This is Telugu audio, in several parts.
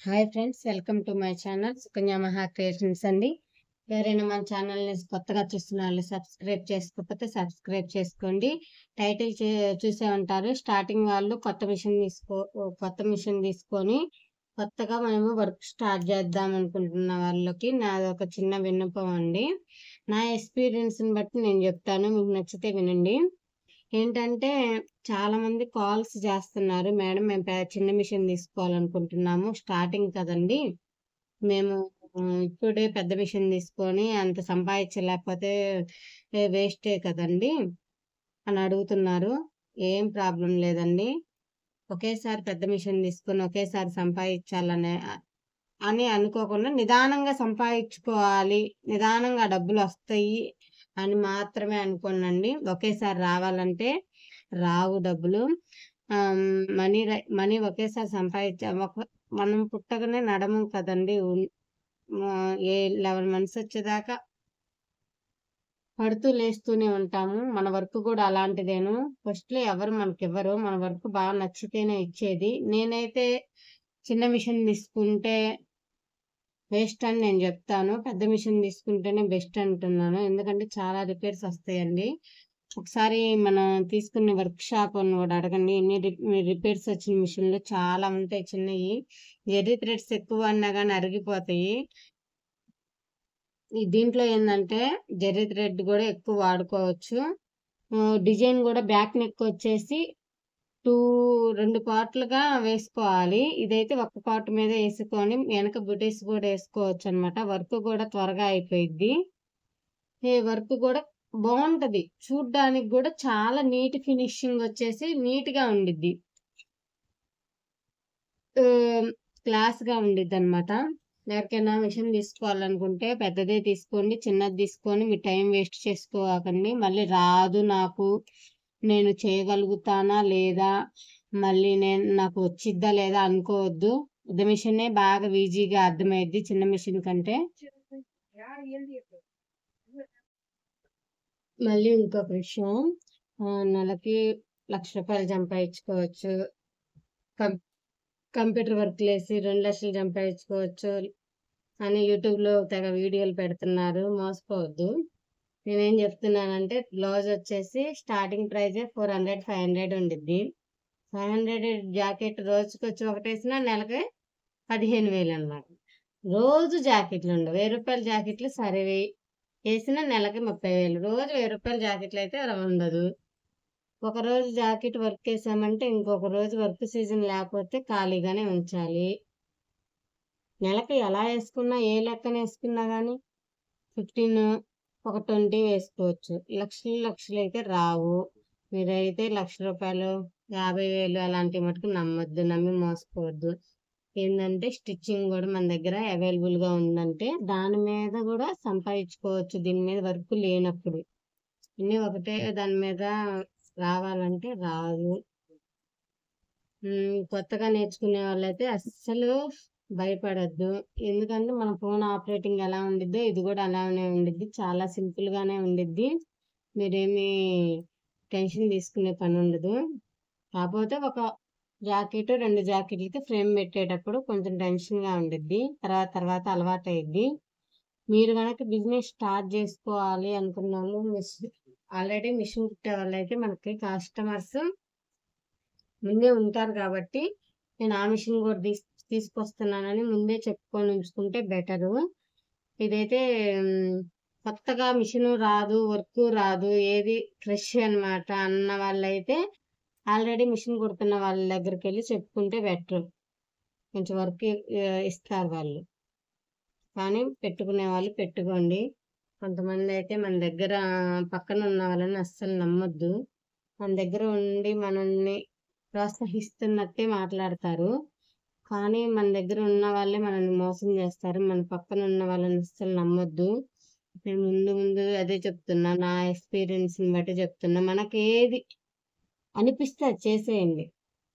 hi friends welcome to my channel Sukanya Maha creations అండి ఎవరైనా మన ఛానల్ని కొత్తగా చూస్తున్న వాళ్ళు సబ్స్క్రైబ్ చేసుకోకపోతే సబ్స్క్రైబ్ చేసుకోండి టైటిల్ చూసే ఉంటారు స్టార్టింగ్ వాళ్ళు కొత్త మిషన్ తీసుకో కొత్త మిషన్ తీసుకొని కొత్తగా మనము వర్క్ స్టార్ట్ చేద్దాం అనుకుంటున్న వాళ్ళకి నాది ఒక చిన్న విన్నపం అండి నా ఎక్స్పీరియన్స్ని బట్టి నేను చెప్తాను మీకు నచ్చితే వినండి ఏంటంటే చాలా మంది కాల్స్ చేస్తున్నారు మేడం మేము పె- చిన్న మిషన్ తీసుకోవాలనుకుంటున్నాము స్టార్టింగ్ కదండి మేము ఉమ్, ఇప్పుడే పెద్ద మిషన్ తీసుకొని అంత సంపాదించలేకపోతే వేస్టే కదండి అని అడుగుతున్నారు ఏం ప్రాబ్లం లేదండి ఒకేసారి పెద్ద మిషన్ తీసుకొని ఒకేసారి సంపాదించాలనే అని అనుకోకుండా నిదానంగా సంపాదించుకోవాలి నిదానంగా డబ్బులు వస్తాయి అని మాత్రమే అనుకోనండి ఒకేసారి రావాలంటే రావు డబ్బులు ఆమ్, మనీ రై- మనీ ఒకేసారి సంపాదించ ఒక మనం పుట్టగానే నడము కదండి ఉన్- ఆ, ఏ లెవెన్ మంత్స్ వచ్చేదాకా పడుతూ లేస్తూనే ఉంటాము మన వర్క్ కూడా అలాంటిదేను ఫస్ట్ లో ఎవరు మనకి ఇవ్వరు మన వర్క్ బాగా నచ్చితేనే ఇచ్చేది నేనైతే చిన్న మిషన్ తీసుకుంటే వేస్ట్ అని నేను చెప్తాను పెద్ద మిషన్ తీసుకుంటేనే బెస్ట్ అంటున్నాను ఎందుకంటే చాలా రిపేర్స్ వస్తాయండి ఒకసారి మనం తీసుకునే వర్క్ షాప్ అని కూడా అడగండి ఎన్ని రిపేర్స్ వచ్చిన మిషన్లు చాలా ఉంటాయి చిన్నవి ఎర్రీ థ్రెడ్స్ ఎక్కువ అన్నా కానీ అరిగిపోతాయి ఈ దీంట్లో ఏంటంటే జెర్రీ థ్రెడ్ కూడా ఎక్కువ వాడుకోవచ్చు డిజైన్ కూడా బ్యాక్ నెక్ వచ్చేసి టూ రెండు పార్ట్లుగా వేసుకోవాలి ఇదైతే ఒక పార్ట్ మీద వేసుకొని వెనక బుటీస్ కూడా వేసుకోవచ్చు అనమాట వర్క్ కూడా త్వరగా అయిపోయిద్ది ఈ వర్క్ కూడా బాగుంటది చూడ్డానికి కూడా చాలా నీట్ ఫినిషింగ్ వచ్చేసి నీట్ గా ఉండిద్ది క్లాస్ గా ఉండిద్ది అనమాట ఎవరికైనా మిషన్ తీసుకోవాలనుకుంటే పెద్దదే తీసుకోండి చిన్నది తీసుకొని మీ టైం వేస్ట్ చేసుకోకండి మళ్ళీ రాదు నాకు నేను చేయగలుగుతానా లేదా మళ్ళీ నేను నాకు వచ్చిద్దా లేదా అనుకోవద్దు పెద్ద మిషనే బాగా ఈజీగా అర్థమైద్ది చిన్న మిషన్ కంటే మళ్ళీ ఇంకొక విషయం ఆ, నెలకి లక్ష రూపాయలు సంపాదించుకోవచ్చు కం కంప్యూటర్ వర్క్ లేసి రెండు లక్షలు సంపాదించుకోవచ్చు అని యూట్యూబ్లో తెగ వీడియోలు పెడుతున్నారు మోసపోవద్దు నేనేం చెప్తున్నానంటే బ్లౌజ్ వచ్చేసి starting price four hundred five hundred ఉండిద్ది ఫైవ్ హండ్రెడ్ జాకెట్ రోజుకి వచ్చి ఒకటి వేసినా నెలకి పదిహేను వేలు అనమాట రోజు జాకెట్లు ఉండవు వెయ్యి రూపాయల జాకెట్లు సరే వెయ్యి వేసిన నెలకి ముప్పై వేలు రోజు వెయ్యి రూపాయల జాకెట్లు అయితే అలా ఉండదు ఒక రోజు జాకెట్ వర్క్ వేసామంటే ఇంకొక రోజు వర్క్ సీజన్ లేకపోతే ఖాళీగానే ఉంచాలి నెలకి ఎలా వేసుకున్నా ఏ లెక్కన వేసుకున్నా కానీ ఫిఫ్టీన్ ఒక ట్వంటీ వేసుకోవచ్చు లక్షలు లక్షలు అయితే రావు మీరైతే లక్ష రూపాయలు యాభై వేలు అలాంటి మటుకు నమ్మొద్దు నమ్మి మోసపోవద్దు ఏంటంటే స్టిచ్చింగ్ కూడా మన దగ్గర available గా ఉందంటే దాని మీద కూడా సంపాదించుకోవచ్చు దీని మీద వర్క్ లేనప్పుడు అన్నీ ఒకటే దాని మీద రావాలంటే రాదు ఉమ్, కొత్తగా నేర్చుకునే వాళ్ళైతే అస్సలు భయపడద్దు ఎందుకంటే మన ఫోన్ ఆపరేటింగ్ ఎలా ఉండిద్దో ఇది కూడా అలానే ఉండిద్ది చాలా సింపుల్ గానే ఉండిద్ది మీరేమి టెన్షన్ తీసుకునే పని ఉండదు కాకపోతే ఒక జాకెట్ రెండు జాకెట్లకి ఫ్రేమ్ పెట్టేటప్పుడు కొంచెం టెన్షన్ గా ఉండిద్ది తర్వాత తర్వాత అలవాటు అయ్యిద్ది మీరు కనుక బిజినెస్ స్టార్ట్ చేసుకోవాలి అనుకున్న వాళ్ళు ఆల్రెడీ మిషన్ కుట్టే వాళ్ళు అయితే మనకి కస్టమర్స్ ముందే ఉంటారు కాబట్టి నేను ఆ మిషన్ కూడా తీస్ తీసుకొస్తున్నానని ముందే చెప్పుకొని ఉంచుకుంటే బెటరు ఇదైతే మ్, కొత్తగా మిషన్ రాదు వర్క్ రాదు ఏది ఫ్రెష్ అన్నమాట అన్న వాళ్ళైతే ఆల్రెడీ మిషన్ కుడుతున్న వాళ్ళ దగ్గరికి వెళ్ళి చెప్పుకుంటే బెటర్ కొంచెం వర్క్ ఇస్తారు వాళ్ళు కానీ పెట్టుకునే వాళ్ళు పెట్టుకోండి కొంతమంది అయితే మన దగ్గర పక్కన ఉన్న వాళ్ళని అస్సలు నమ్మొద్దు మన దగ్గర ఉండి మనల్ని ప్రోత్సహిస్తున్నట్టే మాట్లాడతారు కానీ మన దగ్గర ఉన్న వాళ్ళే మనల్ని మోసం చేస్తారు మన పక్కన ఉన్న వాళ్ళని అస్సలు నమ్మొద్దు నేను ముందు ముందు అదే చెప్తున్నా నా ఎక్స్పీరియన్స్ ని బట్టి చెప్తున్నా మనకి ఏది అనిపిస్తే అది చేసేయండి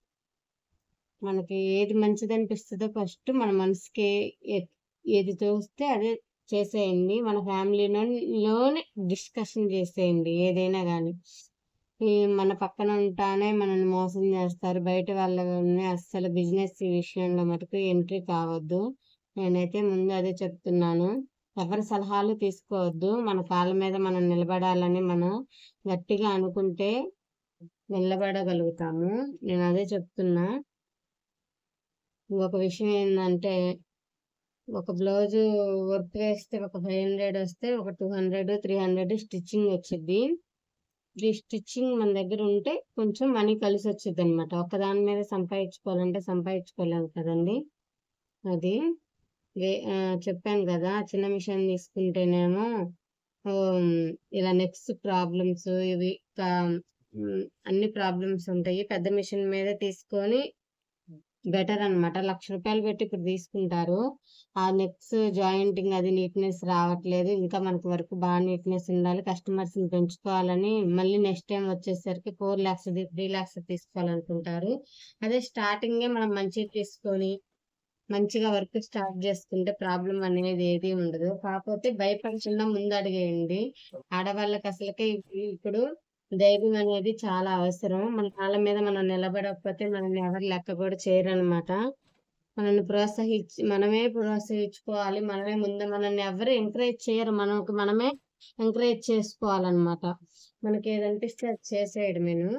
మనకి ఏది మంచిది అనిపిస్తుందో ఫస్ట్ మన మనసుకి ఏ- ఏది తోస్తే అదే చేసేయండి మన ఫ్యామిలీలోనే డిస్కషన్ చేసేయండి ఏదైనా కానీ ఈ మన పక్కన ఉంటానే మనల్ని మోసం చేస్తారు బయట వాళ్ళని అస్సలు బిజినెస్ విషయంలో మటుకు ఎంట్రీ కావద్దు నేనైతే ముందు అదే చెప్తున్నాను ఎవరి సలహాలు తీసుకోవద్దు మన కాళ్ళ మీద మనం నిలబడాలని మనం గట్టిగా అనుకుంటే నిలబడగలుగుతాము నేను అదే చెప్తున్నా ఇంకొక విషయం ఏంటంటే ఒక బ్లౌజ్ వర్క్ వేస్తే ఒక ఫైవ్ హండ్రెడ్ వస్తే ఒక two hundred three hundred stitching వచ్చింది ఈ స్టిచ్చింగ్ మన దగ్గర ఉంటే కొంచెం మనీ కలిసి వచ్చింది అనమాట ఒకదాని మీద సంపాదించుకోవాలంటే సంపాదించుకోలేము కదండి అది చెప్పాను కదా చిన్న మిషన్ తీసుకుంటేనేమో ఇలా నెక్స్ట్ ప్రాబ్లమ్స్ ఇవి అన్ని ప్రాబ్లమ్స్ ఉంటాయి పెద్ద మిషన్ మీద తీసుకొని బెటర్ అనమాట లక్ష రూపాయలు పెట్టి ఇప్పుడు తీసుకుంటారు ఆ నెక్స్ జాయింటింగ్ అది నీట్నెస్ రావట్లేదు ఇంకా మనకు వరకు బాగా నీట్నెస్ ఉండాలి కస్టమర్స్ పెంచుకోవాలని మళ్ళీ నెక్స్ట్ టైం వచ్చేసరికి ఫోర్ ల్యాక్స్ త్రీ ల్యాక్స్ తీసుకోవాలనుకుంటారు అదే స్టార్టింగే మనం మంచిగా తీసుకొని మంచిగా వర్క్ స్టార్ట్ చేసుకుంటే ప్రాబ్లం అనేది ఏది ఉండదు కాకపోతే భయపడకుండా ముందు అడిగేయండి ఆడవాళ్ళకి అసలుకే ఇప్పుడు ధైర్యం అనేది చాలా అవసరం మన కాళ్ళ మీద మనం నిలబడకపోతే మనల్ని ఎవరు లెక్క కూడా చేయరనమాట మనల్ని ప్రోత్సహించి మనమే ప్రోత్సహించుకోవాలి మనమే ముందు మనల్ని ఎవరు ఎంకరేజ్ చేయరు మనకు మనమే ఎంకరేజ్ చేసుకోవాలన్నమాట మనకి ఏదనిపిస్తే అది చేసేయడమేను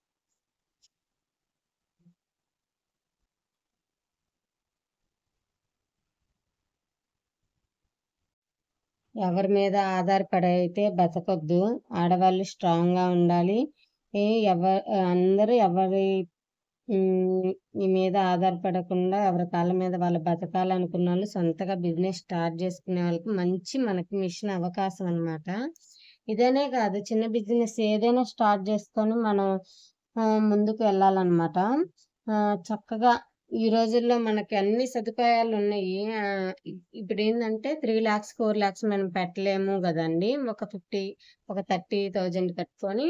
ఎవరి మీద ఆధారపడి అయితే బతకొద్దు ఆడవాళ్ళు స్ట్రాంగ్గా ఉండాలి ఎవ అందరూ ఎవరి ఈ మీద ఆధారపడకుండా ఎవరి కాళ్ళ మీద వాళ్ళు బతకాలనుకున్న వాళ్ళు సొంతగా బిజినెస్ స్టార్ట్ చేసుకునే వాళ్ళకి మంచి మనకి మిషన్ అవకాశం అనమాట ఇదేనే కాదు చిన్న బిజినెస్ ఏదైనా స్టార్ట్ చేసుకొని మనం ముందుకు వెళ్ళాలన్నమాట చక్కగా ఈ రోజుల్లో మనకి అన్ని సదుపాయాలు ఉన్నాయి ఇప్పుడు ఏంటంటే త్రీ ల్యాక్స్ ఫోర్ ల్యాక్స్ మనం పెట్టలేము కదండి ఒక ఫిఫ్టీ ఒక థర్టీ థౌజండ్ కట్టుకొని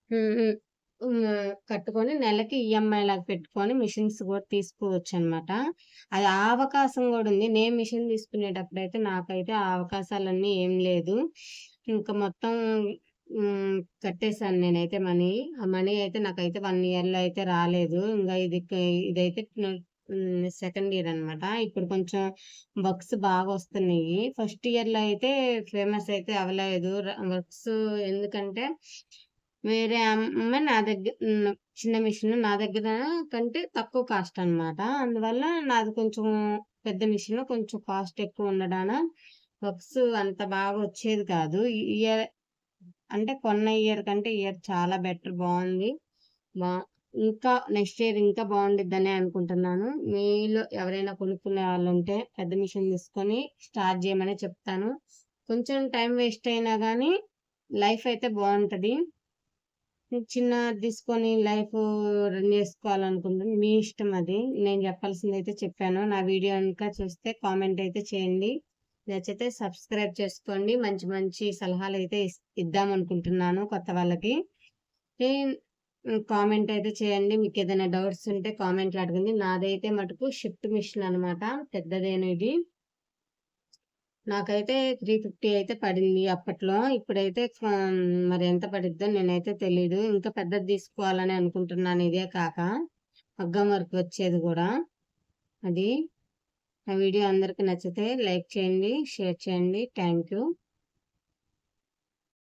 కట్టుకొని నెలకి ఈఎంఐ లాగా పెట్టుకొని మిషన్స్ కూడా తీసుకోవచ్చు అనమాట అది ఆ అవకాశం కూడా ఉంది నేను మిషన్ తీసుకునేటప్పుడు అయితే నాకైతే ఆ అవకాశాలన్నీ ఏం లేదు ఇంకా మొత్తం కట్టేశాను నేనైతే మనీ ఆ మనీ అయితే నాకైతే వన్ ఇయర్లో అయితే రాలేదు ఇంకా ఇది ఇదైతే సెకండ్ ఇయర్ అనమాట ఇప్పుడు కొంచెం వర్క్స్ బాగా వస్తున్నాయి ఫస్ట్ ఇయర్లో అయితే ఫేమస్ అయితే అవ్వలేదు వర్క్స్ ఎందుకంటే వేరే అమ్మ నా దగ్గర చిన్న మిషన్ నా దగ్గర కంటే తక్కువ కాస్ట్ అనమాట అందువల్ల నాది కొంచెం పెద్ద మిషన్ కొంచెం కాస్ట్ ఎక్కువ ఉండడాన వర్క్స్ అంత బాగా వచ్చేది కాదు ఇయర్ అంటే కొన్న ఇయర్ కంటే ఇయర్ చాలా బెటర్ బాగుంది బా ఇంకా నెక్స్ట్ ఇయర్ ఇంకా బాగుండిద్దని అనుకుంటున్నాను మీలో ఎవరైనా కొనుక్కునే వాళ్ళు ఉంటే పెద్ద మిషన్ తీసుకొని స్టార్ట్ చేయమని చెప్తాను కొంచెం టైం వేస్ట్ అయినా కానీ లైఫ్ అయితే బాగుంటుంది చిన్న తీసుకొని లైఫ్ రన్ చేసుకోవాలనుకుంటుంది మీ ఇష్టం అది నేను చెప్పాల్సింది అయితే చెప్పాను నా వీడియో ఇంకా చూస్తే కామెంట్ అయితే చేయండి నచ్చితే సబ్స్క్రైబ్ చేసుకోండి మంచి మంచి సలహాలు అయితే ఇద్దాం అనుకుంటున్నాను కొత్త వాళ్ళకి కామెంట్ అయితే చేయండి మీకు ఏదైనా డౌట్స్ ఉంటే కామెంట్లు అడగండి నాదైతే మటుకు షిఫ్ట్ మిషన్ అనమాట పెద్దదేను ఇది నాకైతే త్రీ ఫిఫ్టీ అయితే పడింది అప్పట్లో ఇప్పుడైతే మరి ఎంత పడిద్దో నేనైతే తెలీదు ఇంకా పెద్దది తీసుకోవాలని అనుకుంటున్నాను ఇదే కాక మగ్గం వర్క్ వచ్చేది కూడా అది ఆ వీడియో అందరికి నచ్చితే లైక్ చేయండి షేర్ చేయండి థ్యాంక్ యూ